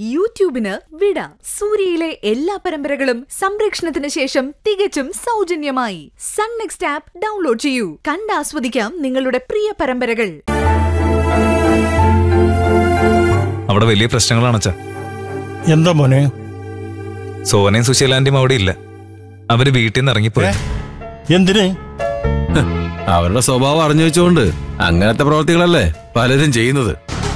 യൂട്യൂബിന് വിട സൂര്യയിലെ എല്ലാ പരമ്പരകളും സംരക്ഷണത്തിന് ശേഷം തികച്ചും സൗജന്യമായി സൺ നെക്സ്റ്റ് ആപ്പ് ഡൗൺലോഡ് ചെയ്യൂ കണ്ടാസ്വദിക്കാം നിങ്ങളുടെ പ്രിയ പരമ്പരകൾ അവിടെ വലിയ പ്രശ്നങ്ങളാണ് അച്ഛാ എന്താ മോനെ സോനയും സുശീലാന്റിയും അവിടെ ഇല്ല അവര് വീട്ടിൽ നിന്ന് ഇറങ്ങിപ്പോയി എന്തിന് അവരുടെ സ്വഭാവം അറിഞ്ഞു വെച്ചുകൊണ്ട് അങ്ങനത്തെ പ്രവർത്തികളല്ലേ പലരും ചെയ്യുന്നത്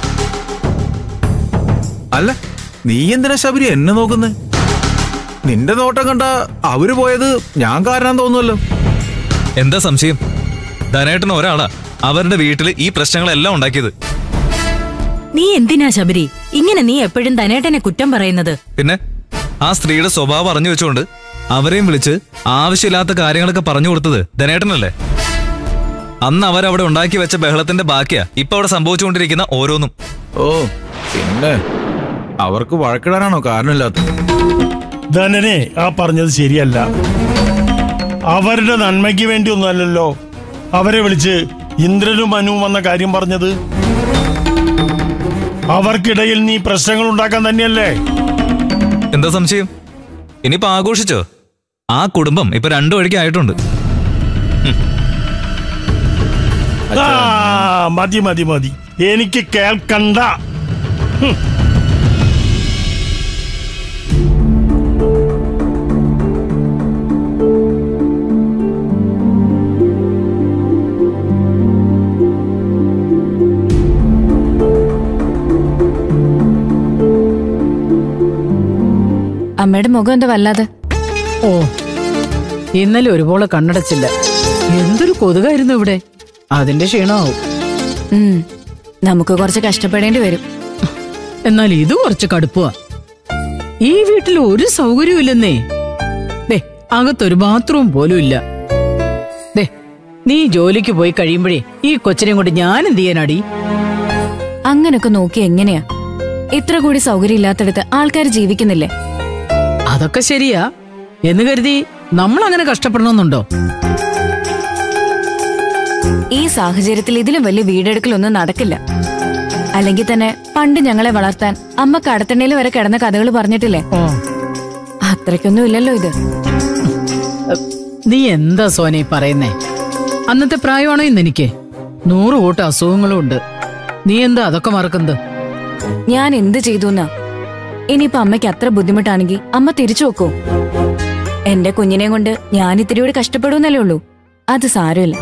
അല്ല നീ എന്തിനാ ശബരി എന്നെ നോക്കുന്നത് നിന്റെ നോട്ടം കണ്ട അവര് പോയത് ഞാൻ കാരണം തോന്നുമല്ലോ എന്താ സംശയം ധനേട്ടൻ ഒരാളാ അവരുടെ വീട്ടിൽ ഈ പ്രശ്നങ്ങളെല്ലാം ഉണ്ടാക്കിയത് നീ എന്തിനാ ശബരി ഇങ്ങനെ നീ എപ്പോഴും ധനേട്ടനെ കുറ്റം പറയുന്നത് പിന്നെ ആ സ്ത്രീയുടെ സ്വഭാവം അറിഞ്ഞു വെച്ചുകൊണ്ട് അവരെയും വിളിച്ച് ആവശ്യമില്ലാത്ത കാര്യങ്ങളൊക്കെ പറഞ്ഞു കൊടുത്തത് ധനേട്ടനല്ലേ അന്ന് അവരവിടെ ഉണ്ടാക്കി വെച്ച ബഹളത്തിന്റെ ബാക്കിയാ ഇപ്പൊ അവിടെ സംഭവിച്ചുകൊണ്ടിരിക്കുന്ന ഓരോന്നും ഓ പിന്നെ അവർക്ക് വഴക്കിടാനാണോ കാരണമില്ലാത്തത് ധനനെ ആ പറഞ്ഞത് ശരിയല്ല അവരുടെ നന്മയ്ക്ക് വേണ്ടി ഒന്നുമല്ലല്ലോ അവരെ വിളിച്ച് ഇന്ദ്രനും മനുവും വന്ന കാര്യം പറഞ്ഞത് അവർക്കിടയിൽ നീ പ്രശ്നങ്ങൾ ഉണ്ടാക്കാൻ തന്നെയല്ലേ എന്താ സംശയം ഇനിയിപ്പോ ആഘോഷിച്ചോ ആ കുടുംബം ഇപ്പൊ രണ്ടു വഴിക്ക് ആയിട്ടുണ്ട് ആ മതി മതി മതി എനിക്ക് കേൾക്കണ്ട അമ്മയുടെ മുഖം എന്താ വല്ലാതെ ഓ ഇന്നലെ ഒരുപോലെ കണ്ണടച്ചില്ല എന്തൊരു കൊതുകായിരുന്നു ഇവിടെ അതിന്റെ ക്ഷീണമാവും ഉം, നമുക്ക് കുറച്ച് കഷ്ടപ്പെടേണ്ടി വരും എന്നാൽ ഇത് കുറച്ച് കടുപ്പുവാ ഈ വീട്ടിൽ ഒരു സൗകര്യവും ഇല്ലെന്നേ ദേ അകത്തൊരു ബാത്റൂം പോലും ഇല്ല ദേ നീ ജോലിക്ക് പോയി കഴിയുമ്പോഴേ ഈ കൊച്ചിനെ കൊണ്ട് ഞാൻ എന്ത് ചെയ്യാനാടി അങ്ങനൊക്കെ നോക്കി എങ്ങനെയാ ഇത്ര കൂടി സൗകര്യം ഇല്ലാത്തടത്ത് ആൾക്കാർ ജീവിക്കുന്നില്ലേ അതൊക്കെ ശരിയാ എന്ന് കരുതി നമ്മൾ അങ്ങനെ കഷ്ടപ്പെടണമെന്നുണ്ടോ ഈ സാഹചര്യത്തിൽ ഇതിലും വലിയ വീടെടുക്കലൊന്നും നടക്കില്ല അല്ലെങ്കിൽ തന്നെ പണ്ട് ഞങ്ങളെ വളർത്താൻ അമ്മ കടത്തണ്ണയിൽ വരെ കിടന്ന കഥകൾ പറഞ്ഞിട്ടില്ലേ ഓ അത്രയ്ക്കൊന്നും ഇല്ലല്ലോ ഇത് നീ എന്താ സോനെ ഈ പറയുന്നേ അന്നത്തെ പ്രായമാണോ ഇന്ന് എനിക്ക് നൂറ് കൂട്ടം അസുഖങ്ങളും ഉണ്ട് നീ എന്താ അതൊക്കെ മറക്കുന്നത് ഞാൻ എന്ത് ചെയ്തു എന്നാ ഇനിയിപ്പൊ അമ്മയ്ക്ക് അത്ര ബുദ്ധിമുട്ടാണെങ്കിൽ അമ്മ തിരിച്ചു വെക്കൂ എന്റെ കുഞ്ഞിനെ കൊണ്ട് ഞാൻ ഇത്തിരിയോട് കഷ്ടപ്പെടുന്നല്ലേ ഉള്ളൂ അത് സാരമില്ല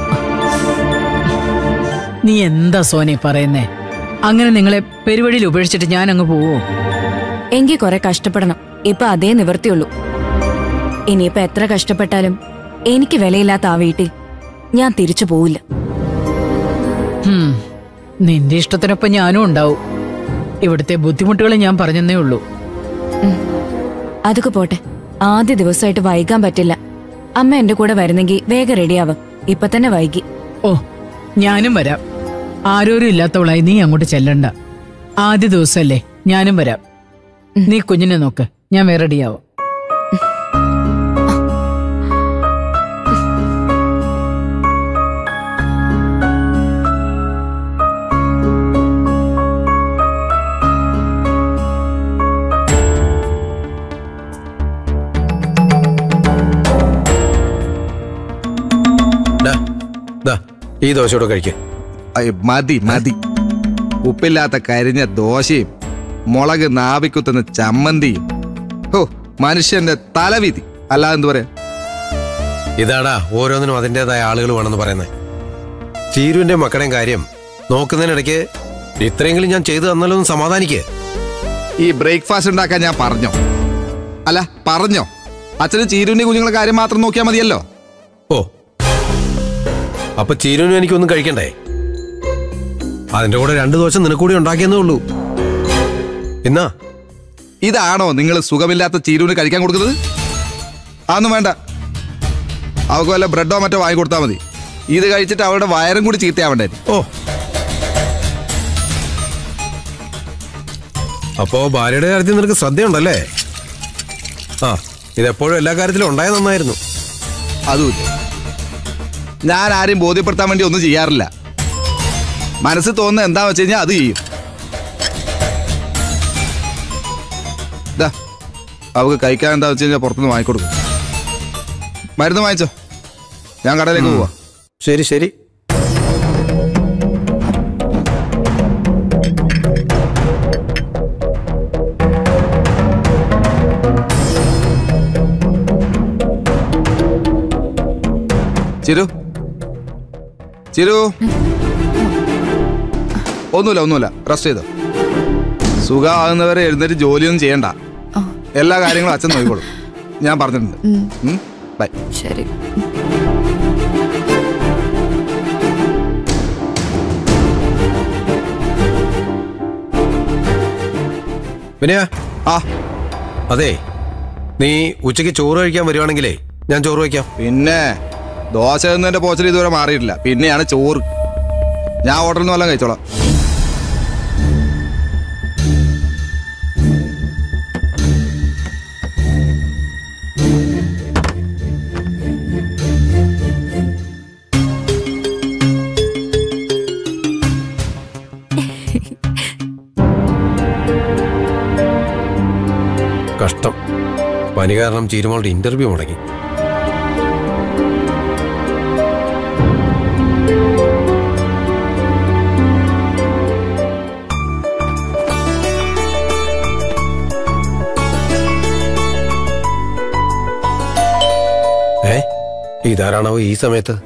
നീ എന്താ സോനെ പറയുന്നേ അങ്ങനെ നിങ്ങളെ പെരുവഴിയിൽ ഉപേക്ഷിച്ചിട്ട് ഞാൻ അങ്ങ് പോവോ എങ്കിൽ കുറെ കഷ്ടപ്പെടണം ഇപ്പൊ അതേ നിവർത്തിയുള്ളൂ ഇനിയിപ്പൊ എത്ര കഷ്ടപ്പെട്ടാലും എനിക്ക് വിലയില്ലാത്ത ആ വീട്ടിൽ ഞാൻ തിരിച്ചു പോവില്ല ഹും, നിന്റെ ഇഷ്ടത്തിനൊപ്പം ഞാനും ഉണ്ടാവും ഇവിടുത്തെ ബുദ്ധിമുട്ടുകൾ ഞാൻ പറഞ്ഞെന്നേ ഉള്ളൂ അതൊക്കെ പോട്ടെ ആദ്യ ദിവസമായിട്ട് വൈകാൻ പറ്റില്ല അമ്മ എന്റെ കൂടെ വരുന്നെങ്കിൽ വേഗം റെഡിയാവും ഇപ്പൊ തന്നെ വൈകി ഓ ഞാനും വരാം ആരോരും ഇല്ലാത്തവളായി നീ അങ്ങോട്ട് ചെല്ലണ്ട ആദ്യ ദിവസമല്ലേ ഞാനും വരാം നീ കുഞ്ഞിനെ നോക്ക് ഞാൻ വേറെ റെഡിയാവും ഡാ, ദാ, ഈ ദോശയോടെ കഴിക്കേ അയ്യ, മതി മതി ഉപ്പില്ലാത്ത കരിഞ്ഞ ദോശയും മുളക് നാവിക്കുത്തുന്ന ചമ്മന്തിയും ഹോ മനുഷ്യന്റെ തലവിധി അല്ലാതെ എന്ത് പറയാ ഇതാടാ ഓരോന്നിനും അതിൻ്റെതായ ആളുകൾ വേണമെന്ന് പറയുന്നത് ചീരുവിന്റെ മക്കളുടെയും കാര്യം നോക്കുന്നതിനിടയ്ക്ക് ഇത്രയെങ്കിലും ഞാൻ ചെയ്തു തന്നല്ലോ എന്ന് സമാധാനിക്കേ ഈ ബ്രേക്ക്ഫാസ്റ്റ് ഉണ്ടാക്കാൻ ഞാൻ പറഞ്ഞോ അല്ല പറഞ്ഞോ അച്ഛന് ചീരുവിന്റെ കുഞ്ഞുങ്ങളെ കാര്യം മാത്രം നോക്കിയാൽ മതിയല്ലോ ഓ അപ്പൊ ചീരുവിനും എനിക്കൊന്നും കഴിക്കണ്ടേ അതിന്റെ കൂടെ രണ്ടു ദോശ നിനക്കൂടി ഉണ്ടാക്കിയെന്നേ ഉള്ളൂ എന്നാ ഇതാണോ നിങ്ങൾ സുഖമില്ലാത്ത ചീരുവിന് കഴിക്കാൻ കൊടുക്കുന്നത് അതൊന്നും വേണ്ട അവൾക്ക് വല്ല ബ്രെഡോ മറ്റോ വാങ്ങി കൊടുത്താൽ മതി ഇത് കഴിച്ചിട്ട് അവളുടെ വയറും കൂടി ചീത്തയാവണ്ടേ ഓ അപ്പോ ഭാര്യയുടെ കാര്യത്തിൽ നിനക്ക് ശ്രദ്ധയുണ്ടല്ലേ ആ ഇതെപ്പോഴും എല്ലാ കാര്യത്തിലും ഉണ്ടായ നന്നായിരുന്നു അതുമില്ല ഞാൻ ആരെയും ബോധ്യപ്പെടുത്താൻ വേണ്ടി ഒന്നും ചെയ്യാറില്ല മനസ്സിൽ തോന്നുന്ന എന്താ വെച്ച് കഴിഞ്ഞാൽ അത് ചെയ്യും ഇതാ അവക്ക് കഴിക്കാൻ എന്താ വെച്ച് കഴിഞ്ഞാൽ പുറത്തുനിന്ന് വാങ്ങിക്കൊടുക്കും മരുന്ന് വാങ്ങിച്ചോ ഞാൻ കടയിലേക്ക് പോവാ ശരി ശരി ചിരു ചിരു ഒന്നുമില്ല ഒന്നുമില്ല റെസ്റ്റ് ചെയ്തോ സുഖമാകുന്നവരെ എഴുന്നേറ്റ് ജോലിയൊന്നും ചെയ്യണ്ട എല്ലാ കാര്യങ്ങളും അച്ഛൻ നോക്കിക്കോളും ഞാൻ പറഞ്ഞിട്ടുണ്ട് ഉം, ബൈ ശരി വിനയ ആ അതെ നീ ഉച്ചയ്ക്ക് ചോറ് കഴിക്കാൻ വരുവാണെങ്കിലേ ഞാൻ ചോറ് വയ്ക്കാം പിന്നെ ദോശ എന്നതിന്റെ പോച്ചൽ ഇതുവരെ മാറിയിട്ടില്ല പിന്നെയാണ് ചോറ് ഞാൻ ഹോട്ടലിൽ നിന്ന് വല്ലതും കഴിച്ചോളാം കഷ്ടം പനി കാരണം ചീരുമോളുടെ ഇന്റർവ്യൂ മുടങ്ങി ഏ ഇതാരാണാവോ ഈ സമയത്ത്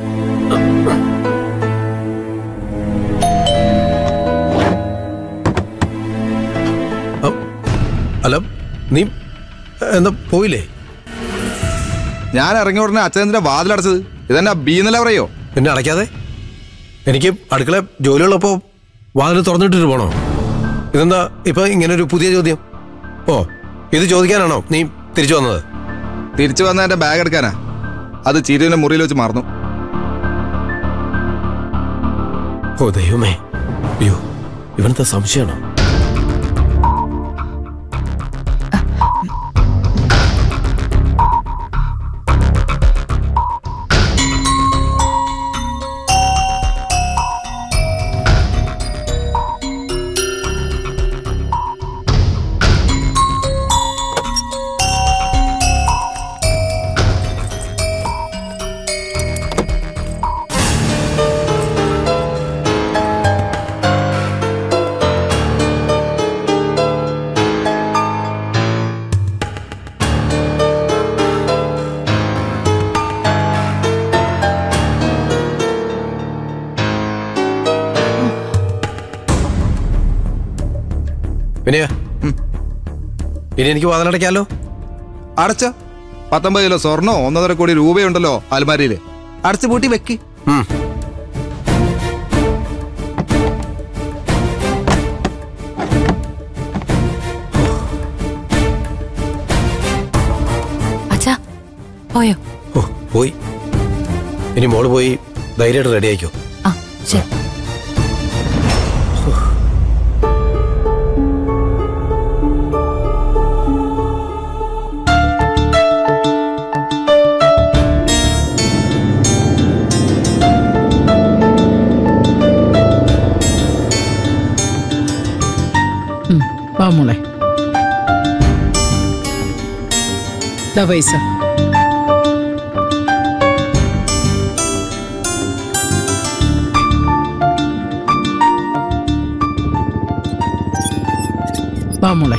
അ, അല്ല നീ എന്താ പോയില്ലേ ഞാൻ ഇറങ്ങിയ ഉടനെ അച്ഛനെ വാതിലടച്ചത് ഇതെന്നാ ബീന്നല്ല പറയോ പിന്നെ അടയ്ക്കാതെ എനിക്ക് അടുക്കള ജോലിയുള്ളപ്പോ വാതിൽ തുറന്നിട്ടിട്ട് പോണോ ഇതെന്താ ഇപ്പൊ ഇങ്ങനെ ഒരു പുതിയ ചോദ്യം ഓ ഇത് ചോദിക്കാനാണോ നീ തിരിച്ചു വന്നത് തിരിച്ചു വന്ന എന്റെ ബാഗ് എടുക്കാനാ അത് ചിരുവിന്റെ മുറിയിൽ വെച്ച് മറന്നു ഓ ദൈവമേ അയ്യോ ഇവനത്തെ സംശയമാണോ വിനയ ഇനി എനിക്ക് വാതിലടയ്ക്കാലോ അടച്ച പത്തൊമ്പത് കിലോ സ്വർണ്ണോ ഒന്നര കോടി രൂപയുണ്ടല്ലോ അൽമാരിയില് അടച്ചു പൂട്ടി വെക്ക് ഉം. അച്ഛാ പോയോ ഓ പോയി ഇനി മോള് പോയി ധൈര്യമായിട്ട് റെഡി ആയിക്കോ ആ ശരി ഉം, വാ മോളെ ദാ പൈസ വാ മോളെ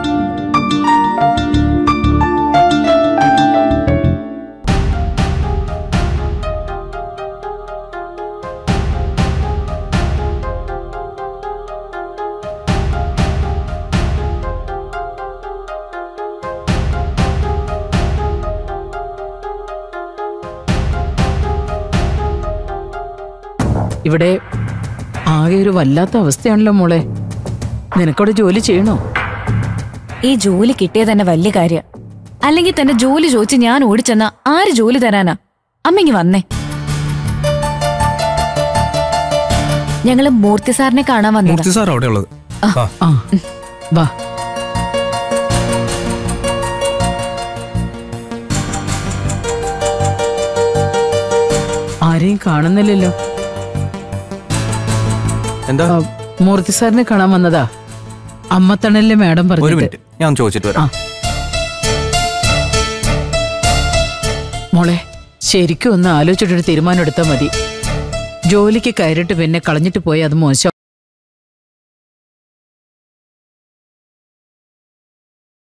ഇവിടെ ആകെ ഒരു വല്ലാത്ത അവസ്ഥയാണല്ലോ മോളെ നിനക്കവിടെ ജോലി ചെയ്യണോ ഈ ജോലി കിട്ടിയത് തന്നെ വലിയ കാര്യം അല്ലെങ്കിൽ തന്നെ ജോലി ചോദിച്ച് ഞാൻ ഓടിച്ചെന്ന ആര് ജോലി തരാനാ അമ്മ വന്നേ ഞങ്ങള് മൂർത്തി സാറിനെ കാണാൻ വന്നതാ മൂർത്തി സാർ അവിടെ ഉള്ളത് ആ വാ ആരെയും കാണുന്നില്ലല്ലോ എന്താ ആ, മൂർത്തി സാറിനെ കാണാൻ വന്നതാ അമ്മത്തണലിലെ മാഡം ഒരു പറഞ്ഞു മിനിറ്റ് ഞാൻ ചോദിച്ചിട്ട് വരാം മോളെ ശരിക്കും ഒന്ന് ആലോചിച്ചിട്ടൊരു തീരുമാനം എടുത്താൽ മതി ജോലിക്ക് കയറിയിട്ട് പിന്നെ കളഞ്ഞിട്ട് പോയി അത് മോശം